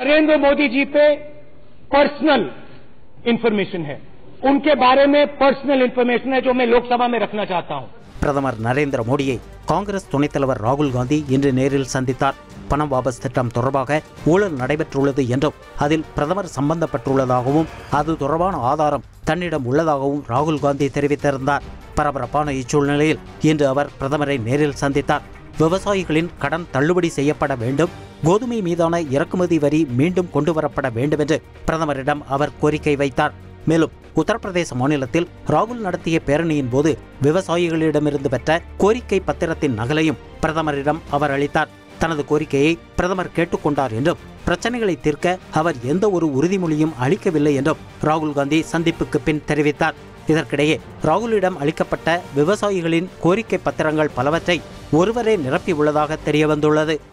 नरेंद्र मोदी जी पे personal information है उनके बारे में पर्सनल इंफॉर्मेशन है जो मैं लोकसभा में रखना चाहता हूं பிரதமர் நரேந்திர மோடியை காங்கிரஸ் துணைத் தலைவர் ராகுல் காந்தி இன்று நேரில் சந்தித்தார் பணம் வாபஸ் திட்டம் தொடர்பாக ஊழல் நடைபெற்றுள்ளது என்றும் அதில் பிரதமர் சம்பந்தப்பட்டுள்ளதாகவும் அது தொடர்பான ஆதாரம் தன்னிடம் உள்ளதாகவும் ராகுல் காந்தி தெரிவித்திருந்தார் பரபரப்பான இச்சூழ்நிலையில் இன்று அவர் பிரதமரை நேரில் சந்தித்தார் விவசாயிகளின் கடன் தள்ளுபடி செய்யப்பட வேண்டும் கோதுமை மீதான இறக்குமதி வரி மீண்டும் கொண்டுவரப்பட வேண்டும் என்று பிரதமரிடம் அவர் கோரிக்கை வைத்தார் மேலும் உத்தரப்பிரதேச மாநிலத்தில் ராகுல் நடத்திய பேரணியின் போது விவசாயிகளிடமிருந்து பெற்ற கோரிக்கை பத்திரத்தின் நகலையும் பிரதமரிடம் அவர் அளித்தார் தனது கோரிக்கையை பிரதமர் கேட்டுக்கொண்டார் என்றும் பிரச்சனைகளை தீர்க்க அவர் எந்த ஒரு உறுதிமொழியும் அளிக்கவில்லை என்றும் ராகுல் காந்தி சந்திப்புக்கு பின் தெரிவித்தார் இதற்கிடையே ராகுலிடம் அளிக்கப்பட்ட விவசாயிகளின் கோரிக்கை பத்திரங்கள் பலவற்றை ஒருவரே நிரப்பியுள்ளதாக தெரியவந்துள்ளது